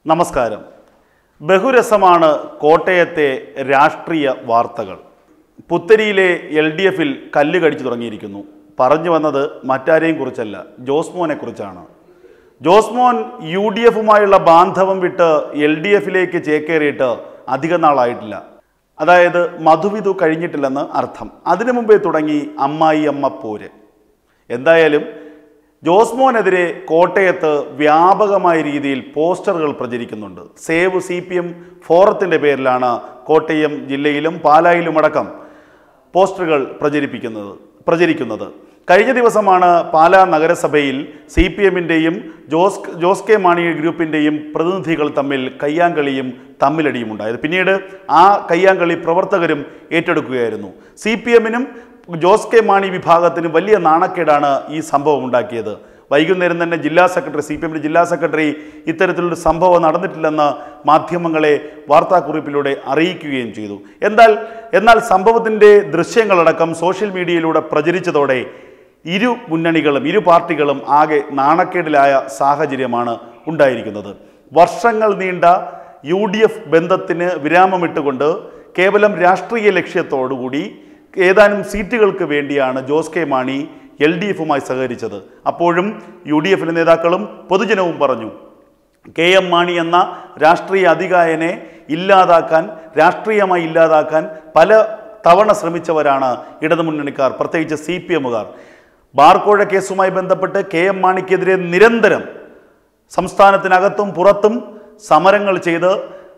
നമസ്കാരം ബഹുരസമാണ് കോട്ടയത്തെ രാഷ്ട്രീയ വാർത്തകൾ പുത്തരിയിലെ എൽ ഡി എഫിൽ കല്ല് കടിച്ചു തുടങ്ങിയിരിക്കുന്നു പറഞ്ഞു വന്നത് മറ്റാരെയും കുറിച്ചല്ല ജോസ്മോനെ കുറിച്ചാണ് ജോസ്മോൻ യു ഡി എഫുമായുള്ള ബാന്ധവം വിട്ട് എൽ ഡി എഫിലേക്ക് ചേക്കേറിയിട്ട് അധിക നാളായിട്ടില്ല അതായത് മധുവിധു കഴിഞ്ഞിട്ടില്ലെന്ന് അർത്ഥം അതിനു മുമ്പേ തുടങ്ങി അമ്മായി അമ്മ പോര് എന്തായാലും ജോസ്മോനെതിരെ കോട്ടയത്ത് വ്യാപകമായ രീതിയിൽ പോസ്റ്ററുകൾ പ്രചരിക്കുന്നുണ്ട് സേവ് സി പി എം ഫോറത്തിൻ്റെ പേരിലാണ് കോട്ടയം ജില്ലയിലും പാലായിലുമടക്കം പോസ്റ്ററുകൾ പ്രചരിപ്പിക്കുന്നത് പ്രചരിക്കുന്നത് കഴിഞ്ഞ ദിവസമാണ് പാലാ നഗരസഭയിൽ സി പി എമ്മിൻ്റെയും ജോസ് ജോസ് കെ മാണി ഗ്രൂപ്പിൻ്റെയും പ്രതിനിധികൾ തമ്മിൽ കയ്യാങ്കളിയും തമ്മിലടിയും ഉണ്ടായത് പിന്നീട് ആ കയ്യാങ്കളി പ്രവർത്തകരും ഏറ്റെടുക്കുകയായിരുന്നു സി പി എമ്മിനും ജോസ് കെ മാണി വിഭാഗത്തിനും വലിയ നാണക്കേടാണ് ഈ സംഭവം ഉണ്ടാക്കിയത് വൈകുന്നേരം തന്നെ ജില്ലാ സെക്രട്ടറി സി പി എമ്മിൻ്റെ ജില്ലാ സെക്രട്ടറി ഇത്തരത്തിലൊരു സംഭവം നടന്നിട്ടില്ലെന്ന് മാധ്യമങ്ങളെ വാർത്താക്കുറിപ്പിലൂടെ അറിയിക്കുകയും ചെയ്തു എന്നാൽ എന്നാൽ സംഭവത്തിൻ്റെ ദൃശ്യങ്ങളടക്കം സോഷ്യൽ മീഡിയയിലൂടെ പ്രചരിച്ചതോടെ ഇരു മുന്നണികളും ഇരു പാർട്ടികളും ആകെ നാണക്കേടിലായ സാഹചര്യമാണ് ഉണ്ടായിരിക്കുന്നത് വർഷങ്ങൾ നീണ്ട യു ഡി എഫ് ബന്ധത്തിന് വിരാമമിട്ടുകൊണ്ട് കേവലം രാഷ്ട്രീയ ലക്ഷ്യത്തോടുകൂടി ഏതാനും സീറ്റുകൾക്ക് വേണ്ടിയാണ് Jose K Mani L D എഫുമായി സഹകരിച്ചത് അപ്പോഴും യു ഡി എഫിലെ നേതാക്കളും പൊതുജനവും പറഞ്ഞു കെ എം മാണി എന്ന രാഷ്ട്രീയ അധികായനെ ഇല്ലാതാക്കാൻ രാഷ്ട്രീയമായി ഇല്ലാതാക്കാൻ പല തവണ ശ്രമിച്ചവരാണ് ഇടതുമുന്നണിക്കാർ പ്രത്യേകിച്ച് സി പി എമ്മുകാർ ബാർക്കോഴ കേസുമായി ബന്ധപ്പെട്ട് കെ എം മാണിക്കെതിരെ നിരന്തരം സംസ്ഥാനത്തിനകത്തും പുറത്തും സമരങ്ങൾ ചെയ്ത്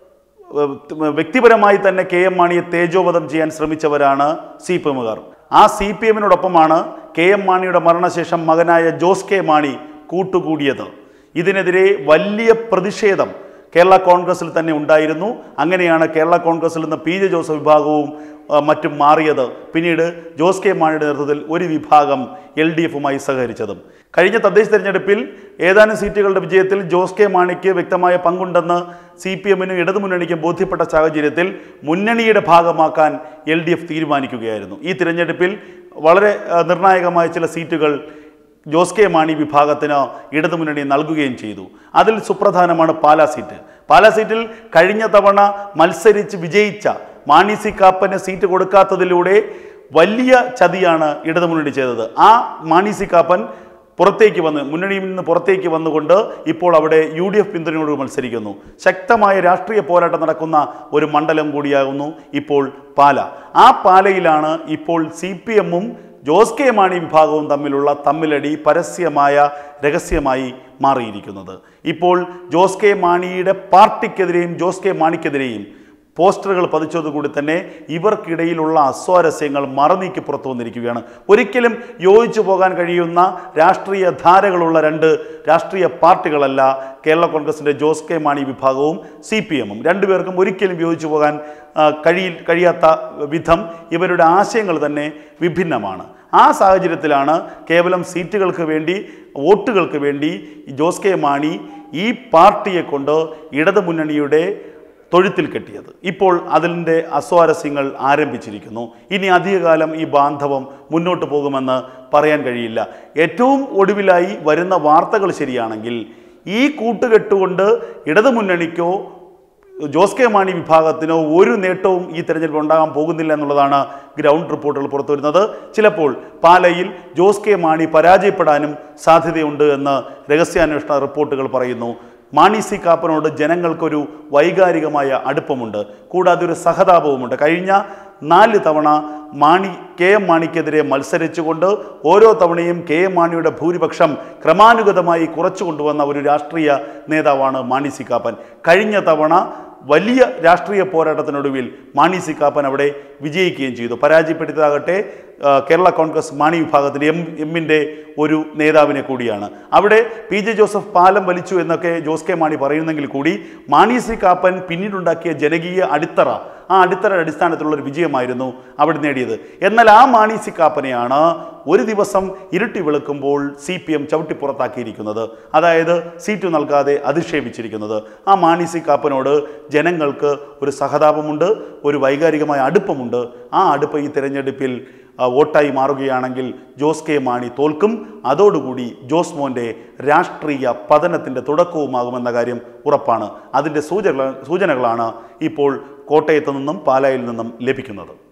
ഏഹ്, വ്യക്തിപരമായി തന്നെ കെ എം മാണിയെ തേജോവധം ചെയ്യാൻ ശ്രമിച്ചവരാണ് സി പി എമ്മുകാർ ആ സി പി എമ്മിനോടൊപ്പമാണ് കെ എം മാണിയുടെ മരണശേഷം മകനായ ജോസ് കെ മാണി കൂട്ടുകൂടിയത് ഇതിനെതിരെ വലിയ പ്രതിഷേധം കേരള കോൺഗ്രസിൽ തന്നെ ഉണ്ടായിരുന്നു അങ്ങനെയാണ് കേരള കോൺഗ്രസിൽ നിന്ന് പി ജെ ജോസഫ് വിഭാഗവും ആ, മറ്റും മാറിയത് പിന്നീട് ജോസ് കെ മാണിയുടെ നേതൃത്വത്തിൽ ഒരു വിഭാഗം എൽ ഡി എഫുമായി സഹകരിച്ചതും കഴിഞ്ഞ തദ്ദേശ തെരഞ്ഞെടുപ്പിൽ ഏതാനും സീറ്റുകളുടെ വിജയത്തിൽ ജോസ് കെ മാണിക്ക് വ്യക്തമായ പങ്കുണ്ടെന്ന് സി പി എമ്മിനും ഇടതുമുന്നണിക്കും ബോധ്യപ്പെട്ട സാഹചര്യത്തിൽ മുന്നണിയുടെ ഭാഗമാക്കാൻ എൽ ഡി എഫ് തീരുമാനിക്കുകയായിരുന്നു ഈ തിരഞ്ഞെടുപ്പിൽ വളരെ ആ, നിർണായകമായ ചില സീറ്റുകൾ ജോസ് കെ മാണി വിഭാഗത്തിന് ഇടതുമുന്നണി നൽകുകയും ചെയ്തു അതിൽ സുപ്രധാനമാണ് പാലാ സീറ്റ് പാലാ സീറ്റിൽ കഴിഞ്ഞ തവണ മത്സരിച്ച് വിജയിച്ച മാണി സി കാപ്പന് സീറ്റ് കൊടുക്കാത്തതിലൂടെ വലിയ ചതിയാണ് ഇടതുമുന്നണി ചെയ്തത് ആ മാണി സി കാപ്പൻ പുറത്തേക്ക് വന്ന് മുന്നണിയിൽ നിന്ന് പുറത്തേക്ക് വന്നുകൊണ്ട് ഇപ്പോൾ അവിടെ യു ഡി എഫ് പിന്തുണയോട് മത്സരിക്കുന്നു ശക്തമായ രാഷ്ട്രീയ പോരാട്ടം നടക്കുന്ന ഒരു മണ്ഡലം കൂടിയാകുന്നു ഇപ്പോൾ പാല ആ പാലയിലാണ് ഇപ്പോൾ സി പി എമ്മും ജോസ് കെ മാണി വിഭാഗവും തമ്മിലുള്ള തമ്മിലടി പരസ്യമായ രഹസ്യമായി മാറിയിരിക്കുന്നത് ഇപ്പോൾ ജോസ് കെ മാണിയുടെ പാർട്ടിക്കെതിരെയും ജോസ് കെ മാണിക്കെതിരെയും പോസ്റ്ററുകൾ പതിച്ചതുകൂടി തന്നെ ഇവർക്കിടയിലുള്ള അസ്വാരസ്യങ്ങൾ മറനീക്കി പുറത്തു വന്നിരിക്കുകയാണ് ഒരിക്കലും യോജിച്ചു പോകാൻ കഴിയുന്ന രാഷ്ട്രീയ ധാരകളുള്ള രണ്ട് രാഷ്ട്രീയ പാർട്ടികളല്ല കേരള കോൺഗ്രസിൻ്റെ ജോസ് കെ മാണി വിഭാഗവും സി പി എമ്മും രണ്ടുപേർക്കും ഒരിക്കലും യോജിച്ചു പോകാൻ ആ, കഴിയി കഴിയാത്ത വിധം ഇവരുടെ ആശയങ്ങൾ തന്നെ വിഭിന്നമാണ് ആ സാഹചര്യത്തിലാണ് കേവലം സീറ്റുകൾക്ക് വേണ്ടി വോട്ടുകൾക്ക് വേണ്ടി ഈ ജോസ് കെ മാണി ഈ പാർട്ടിയെ കൊണ്ട് ഇടതു മുന്നണിയുടെ തൊഴുത്തിൽ കെട്ടിയത് ഇപ്പോൾ അതിൻ്റെ അസ്വാരസ്യങ്ങൾ ആരംഭിച്ചിരിക്കുന്നു ഇനി അധികകാലം ഈ ബാന്ധവം മുന്നോട്ട് പോകുമെന്ന് പറയാൻ കഴിയില്ല ഏറ്റവും ഒടുവിലായി വരുന്ന വാർത്തകൾ ശരിയാണെങ്കിൽ ഈ കൂട്ടുകെട്ടുകൊണ്ട് ഇടതുമുന്നണിക്കോ ജോസ് കെ മാണി വിഭാഗത്തിനോ ഒരു നേട്ടവും ഈ തെരഞ്ഞെടുപ്പ് ഉണ്ടാകാൻ പോകുന്നില്ല എന്നുള്ളതാണ് ഗ്രൗണ്ട് റിപ്പോർട്ടുകൾ പുറത്തുവരുന്നത് ചിലപ്പോൾ പാലയിൽ ജോസ് കെ മാണി പരാജയപ്പെടാനും സാധ്യതയുണ്ട് എന്ന് രഹസ്യാന്വേഷണ റിപ്പോർട്ടുകൾ പറയുന്നു മാണി സി കാപ്പനോട് ജനങ്ങൾക്കൊരു വൈകാരികമായ അടുപ്പമുണ്ട് കൂടാതെ ഒരു സഹതാപവുമുണ്ട് കഴിഞ്ഞ നാല് തവണ മാണി കെ എം മാണിക്കെതിരെ മത്സരിച്ചുകൊണ്ട് ഓരോ തവണയും കെ എം മാണിയുടെ ഭൂരിപക്ഷം ക്രമാനുഗതമായി കുറച്ചു കൊണ്ടുവന്ന ഒരു രാഷ്ട്രീയ നേതാവാണ് മാണി സി കാപ്പൻ കഴിഞ്ഞ തവണ വലിയ രാഷ്ട്രീയ പോരാട്ടത്തിനൊടുവിൽ മാണി സി കാപ്പൻ അവിടെ വിജയിക്കുകയും ചെയ്തു പരാജയപ്പെടുത്തിയതാകട്ടെ ആ, കേരള കോൺഗ്രസ് മാണി വിഭാഗത്തിൻ്റെ എം എമ്മിൻ്റെ ഒരു നേതാവിനെ കൂടിയാണ് അവിടെ പി ജെ ജോസഫ് പാലം വലിച്ചു എന്നൊക്കെ ജോസ് കെ മാണി പറയുന്നെങ്കിൽ കൂടി മാണി സി കാപ്പൻ പിന്നീടുണ്ടാക്കിയ ജനകീയ അടിത്തറ ആ അടിത്തറയുടെ അടിസ്ഥാനത്തിലുള്ള ഒരു വിജയമായിരുന്നു അവിടെ നേടിയത് എന്നാൽ ആ മാണി സി കാപ്പനെയാണ് ഒരു ദിവസം ഇരുട്ടി വെളുക്കുമ്പോൾ സി പി എം ചവിട്ടി പുറത്താക്കിയിരിക്കുന്നത് അതായത് സീറ്റ് നൽകാതെ അധിക്ഷേപിച്ചിരിക്കുന്നത് ആ മാണി സി കാപ്പനോട് ജനങ്ങൾക്ക് ഒരു സഹതാപമുണ്ട് ഒരു വൈകാരികമായ അടുപ്പമുണ്ട് ആ അടുപ്പം ഈ തിരഞ്ഞെടുപ്പിൽ ആ, വോട്ടായി മാറുകയാണെങ്കിൽ ജോസ് കെ മാണി തോൽക്കും അതോടുകൂടി ജോസ് മോൻ്റെ രാഷ്ട്രീയ പതനത്തിൻ്റെ തുടക്കവുമാകുമെന്ന കാര്യം ഉറപ്പാണ് അതിൻ്റെ സൂചന സൂചനകളാണ് ഇപ്പോൾ കോട്ടയത്ത് നിന്നും പാലായിൽ നിന്നും ലഭിക്കുന്നത്